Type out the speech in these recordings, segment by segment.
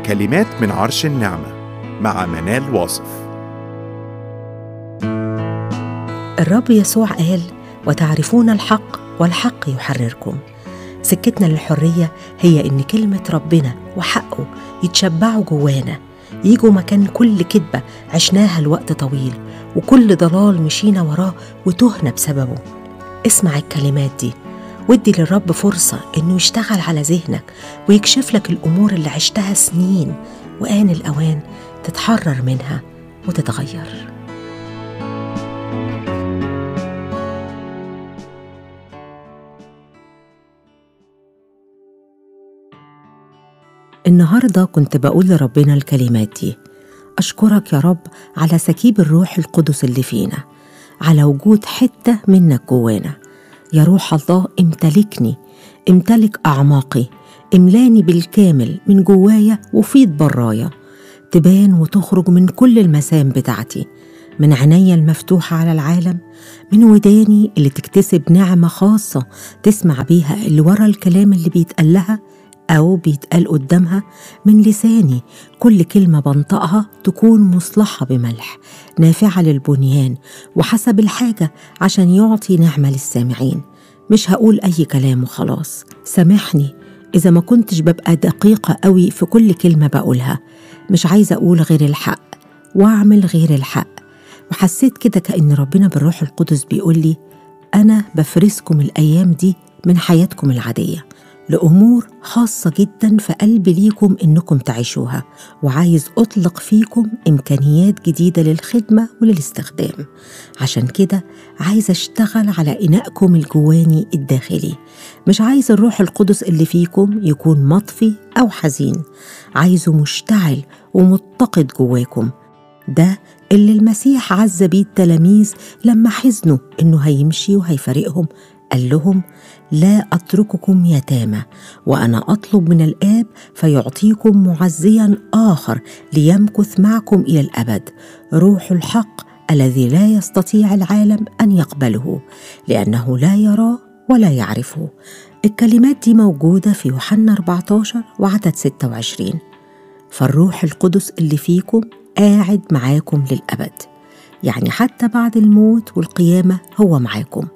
كلمات من عرش النعمة مع منال واصف الرب يسوع قال وتعرفون الحق والحق يحرركم سكتنا للحرية هي إن كلمة ربنا وحقه يتشبعوا جوانا يجوا مكان كل كذبة عشناها لوقت طويل وكل ضلال مشينا وراه وتهنا بسببه اسمع الكلمات دي وادي للرب فرصة إنه يشتغل على ذهنك ويكشف لك الأمور اللي عشتها سنين وآن الأوان تتحرر منها وتتغير النهارده كنت بقول لربنا الكلمات دي أشكرك يا رب على سكيب الروح القدس اللي فينا على وجود حتة منك جوانا يا روح الله امتلكني امتلك أعماقي املاني بالكامل من جوايا وفيض برايا تبان وتخرج من كل المسام بتاعتي من عينيا المفتوحة على العالم من وداني اللي تكتسب نعمة خاصة تسمع بيها اللي ورا الكلام اللي بيتقال لها أو بيتقال قدامها من لساني كل كلمة بنطقها تكون مصلحة بملح نافعة للبنيان وحسب الحاجة عشان يعطي نعمة للسامعين مش هقول أي كلام وخلاص سامحني إذا ما كنتش ببقى دقيقة قوي في كل كلمة بقولها مش عايزة أقول غير الحق وأعمل غير الحق وحسيت كده كأن ربنا بالروح القدس بيقول لي أنا بفرزكم الأيام دي من حياتكم العادية لأمور خاصة جدا في قلبي ليكم إنكم تعيشوها وعايز أطلق فيكم إمكانيات جديدة للخدمة وللاستخدام عشان كده عايز أشتغل على إنائكم الجواني الداخلي مش عايز الروح القدس اللي فيكم يكون مطفي أو حزين عايزه مشتعل ومتقد جواكم ده اللي المسيح عز بيه التلاميذ لما حزنوا إنه هيمشي وهيفارقهم قال لهم لا اترككم يتامى وانا اطلب من الاب فيعطيكم معزيا اخر ليمكث معكم الى الابد روح الحق الذي لا يستطيع العالم ان يقبله لانه لا يراه ولا يعرفه الكلمات دي موجوده في يوحنا 14 وعدد 26 فالروح القدس اللي فيكم قاعد معاكم للابد يعني حتى بعد الموت والقيامه هو معاكم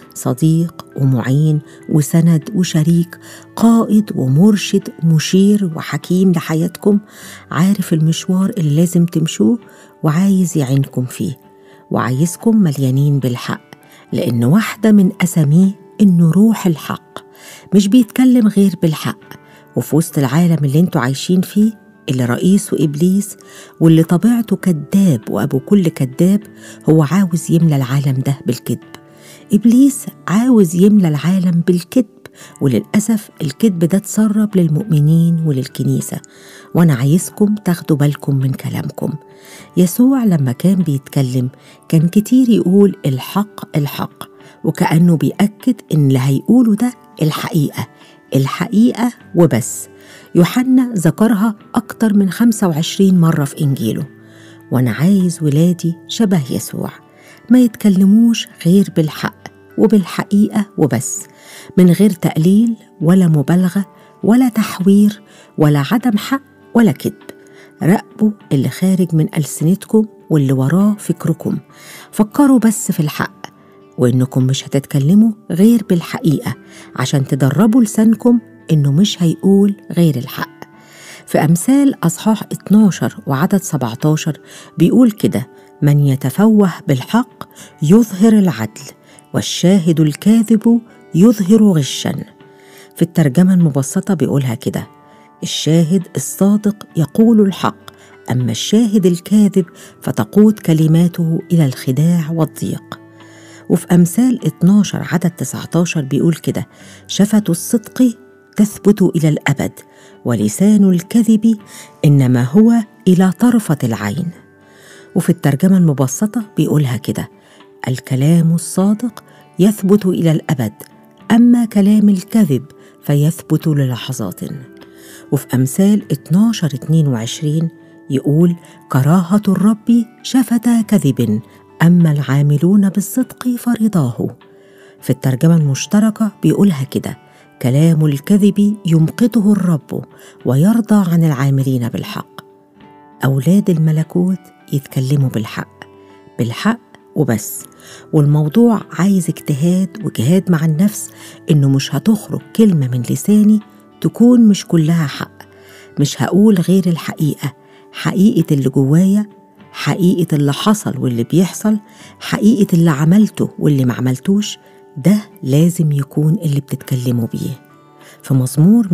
صديق ومعين وسند وشريك قائد ومرشد مشير وحكيم لحياتكم عارف المشوار اللي لازم تمشوه وعايز يعينكم فيه وعايزكم مليانين بالحق لأن واحدة من أساميه إنه روح الحق مش بيتكلم غير بالحق وفي وسط العالم اللي انتوا عايشين فيه اللي رئيسه إبليس واللي طبيعته كذاب وأبو كل كذاب هو عاوز يملى العالم ده بالكذب إبليس عاوز يملى العالم بالكذب وللأسف الكذب ده اتسرب للمؤمنين وللكنيسة وأنا عايزكم تاخدوا بالكم من كلامكم يسوع لما كان بيتكلم كان كتير يقول الحق الحق وكأنه بيأكد إن اللي هيقوله ده الحقيقة الحقيقة وبس يوحنا ذكرها أكتر من 25 مرة في إنجيله وأنا عايز ولادي شبه يسوع ما يتكلموش غير بالحق وبالحقيقة وبس من غير تقليل ولا مبالغة ولا تحوير ولا عدم حق ولا كذب راقبوا اللي خارج من ألسنتكم واللي وراه فكركم فكروا بس في الحق وإنكم مش هتتكلموا غير بالحقيقة عشان تدربوا لسانكم إنه مش هيقول غير الحق في أمثال أصحاح 12 وعدد 17 بيقول كده من يتفوه بالحق يظهر العدل والشاهد الكاذب يظهر غشا في الترجمة المبسطة بيقولها كده الشاهد الصادق يقول الحق أما الشاهد الكاذب فتقود كلماته إلى الخداع والضيق وفي أمثال 12 عدد 19 بيقول كده شفة الصدق تثبت إلى الأبد ولسان الكذب إنما هو إلى طرفة العين وفي الترجمة المبسطة بيقولها كده الكلام الصادق يثبت إلى الأبد أما كلام الكذب فيثبت للحظات وفي أمثال 12 22 يقول كراهة الرب شفة كذب أما العاملون بالصدق فرضاه في الترجمة المشتركة بيقولها كده كلام الكذب يمقته الرب ويرضى عن العاملين بالحق اولاد الملكوت يتكلموا بالحق بالحق وبس والموضوع عايز اجتهاد وجهاد مع النفس انه مش هتخرج كلمه من لساني تكون مش كلها حق مش هقول غير الحقيقه حقيقه اللي جوايا حقيقه اللي حصل واللي بيحصل حقيقه اللي عملته واللي ما عملتوش ده لازم يكون اللي بتتكلموا بيه في مزمور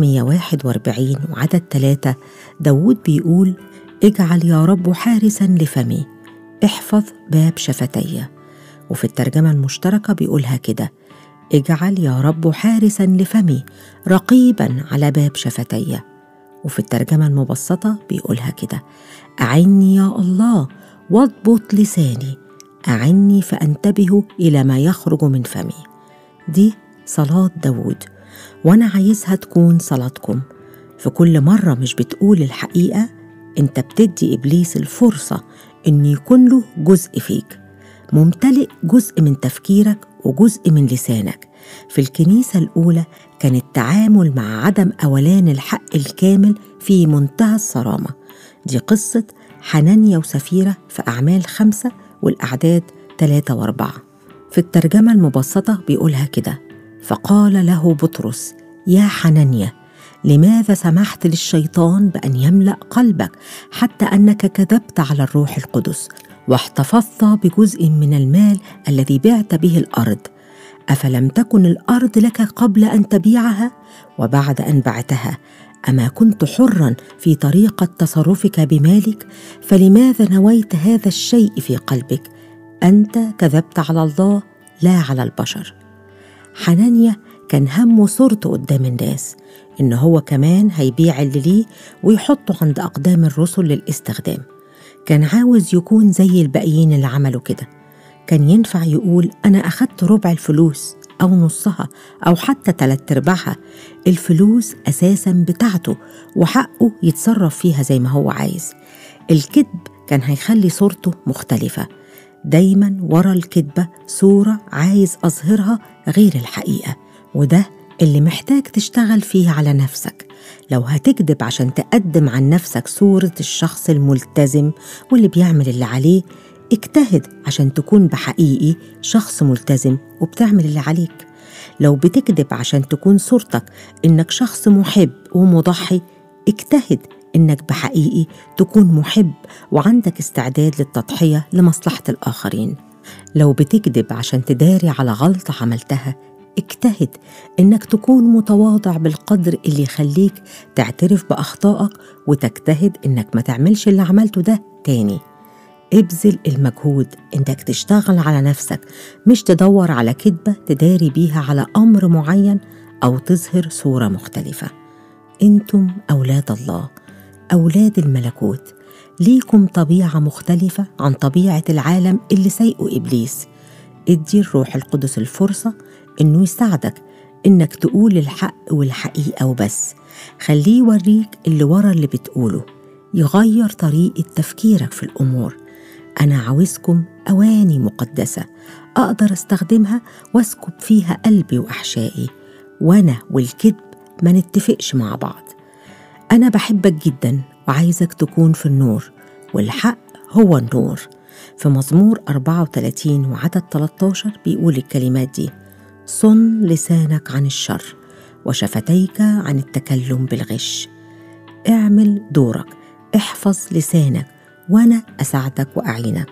141 وعدد 3 داود بيقول اجعل يا رب حارسا لفمي احفظ باب شفتي وفي الترجمة المشتركة بيقولها كده اجعل يا رب حارسا لفمي رقيبا على باب شفتي وفي الترجمة المبسطة بيقولها كده أعني يا الله واضبط لساني أعني فأنتبه إلى ما يخرج من فمي دي صلاة داود وأنا عايزها تكون صلاتكم في كل مرة مش بتقول الحقيقة أنت بتدي إبليس الفرصة إن يكون له جزء فيك ممتلئ جزء من تفكيرك وجزء من لسانك في الكنيسة الأولى كان التعامل مع عدم أولان الحق الكامل في منتهى الصرامة دي قصة حنانيا وسفيرة في أعمال خمسة والأعداد ثلاثة وأربعة في الترجمة المبسطة بيقولها كده فقال له بطرس يا حنانيا لماذا سمحت للشيطان بأن يملأ قلبك حتى أنك كذبت على الروح القدس واحتفظت بجزء من المال الذي بعت به الأرض أفلم تكن الأرض لك قبل أن تبيعها وبعد أن بعتها أما كنت حرا في طريقة تصرفك بمالك فلماذا نويت هذا الشيء في قلبك أنت كذبت على الله لا على البشر حنانيا كان همه صورته قدام الناس إن هو كمان هيبيع اللي ليه ويحطه عند أقدام الرسل للاستخدام كان عاوز يكون زي الباقيين اللي عملوا كده كان ينفع يقول أنا أخدت ربع الفلوس أو نصها أو حتى تلات أرباعها الفلوس أساسا بتاعته وحقه يتصرف فيها زي ما هو عايز الكذب كان هيخلي صورته مختلفة دايما ورا الكذبة صورة عايز أظهرها غير الحقيقة وده اللي محتاج تشتغل فيه على نفسك لو هتكذب عشان تقدم عن نفسك صورة الشخص الملتزم واللي بيعمل اللي عليه اجتهد عشان تكون بحقيقي شخص ملتزم وبتعمل اللي عليك لو بتكذب عشان تكون صورتك انك شخص محب ومضحي اجتهد انك بحقيقي تكون محب وعندك استعداد للتضحيه لمصلحه الاخرين لو بتكذب عشان تداري على غلطه عملتها اجتهد انك تكون متواضع بالقدر اللي يخليك تعترف باخطائك وتجتهد انك ما تعملش اللي عملته ده تاني ابذل المجهود انك تشتغل على نفسك مش تدور على كذبه تداري بيها على امر معين او تظهر صوره مختلفه انتم اولاد الله اولاد الملكوت ليكم طبيعه مختلفه عن طبيعه العالم اللي سيئه ابليس ادي الروح القدس الفرصه انه يساعدك انك تقول الحق والحقيقه وبس خليه يوريك اللي ورا اللي بتقوله يغير طريقه تفكيرك في الامور انا عاوزكم اواني مقدسه اقدر استخدمها واسكب فيها قلبي واحشائي وانا والكذب ما نتفقش مع بعض انا بحبك جدا وعايزك تكون في النور والحق هو النور في مزمور 34 وعدد 13 بيقول الكلمات دي صن لسانك عن الشر وشفتيك عن التكلم بالغش اعمل دورك احفظ لسانك وانا اساعدك واعينك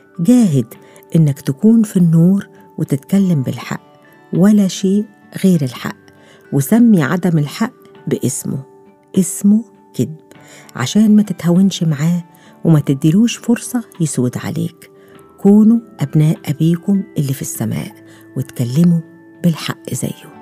جاهد انك تكون في النور وتتكلم بالحق ولا شيء غير الحق وسمي عدم الحق باسمه اسمه كذب عشان ما تتهاونش معاه وما تديلوش فرصة يسود عليك كونوا أبناء أبيكم اللي في السماء واتكلموا بالحق زيه